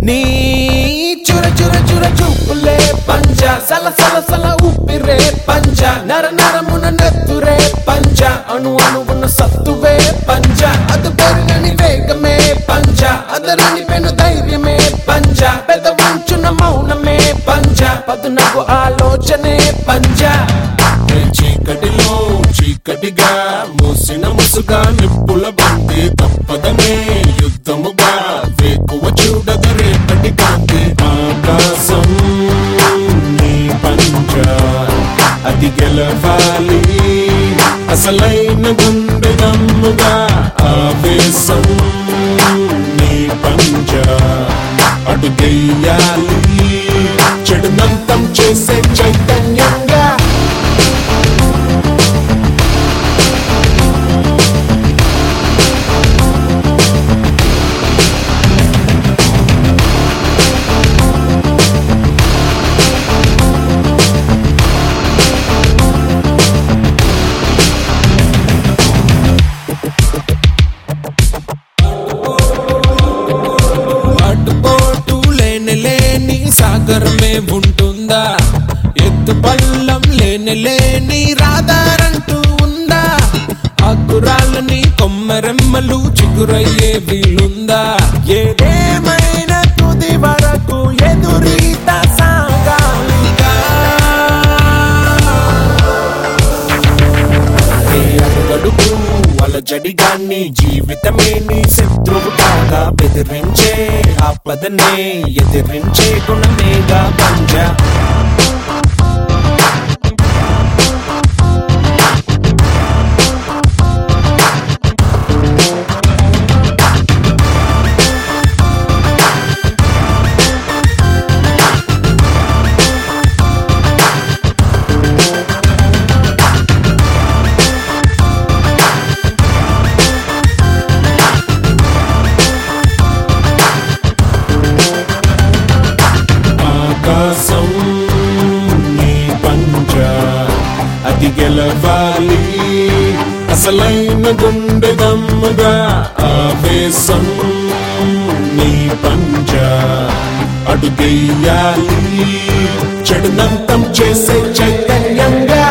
నీ చుర చుర చుర చూపులే పంజ సల సల సల ఉప్పిరే పంజ నర నరమున నెత్తురే పంజ అణు అణువున సత్తువే పంజ అది పెరుగని వేగమే పంజ అదరని పెను ధైర్యమే పంజ పెద్ద ఉంచున మౌనమే పంజ పదునకు ఆలోచనే పంజ చీకటిలో చీకటిగా మూసిన ముసుగా నిప్పుల బంతి తప్పదనే యుద్ధముగా వేకువ చూడగ రేపటి కాంతి ఆకాశం నీ పంచ అది గెలవాలి అసలైన గుండె దమ్ముగా ఆవేశం నీ పంచ అటు గెయ్యాలి చెడునంతం చేసే చైతన్యంగా అటుపోటు లేని లేని సాగరమే ఉంటుందా ఎత్తు పల్లం లేని లేని రాదారంటూ ఉందా అగ్గురాళ్ళని కొమ్మరెమ్మలు చిగురయ్యే వీలుందా ఏదేమైనా తుది వరకు ఎదురీత సాగాలిగా ఏ అడుగడుగు అలజడిగాన్ని జీవితమే నీ శత్రువు కాగా బెదిరించే ఆపదనే ఎదిరించే గుణమేగా పంజ ఆకాశం నీ పంజ అది గెలవాలి అసలైన గుండె దమ్ముగా ఆవేశం నీ పంజ అటు గెయ్యాలి చెడునంతం చేసే చైతన్యంగా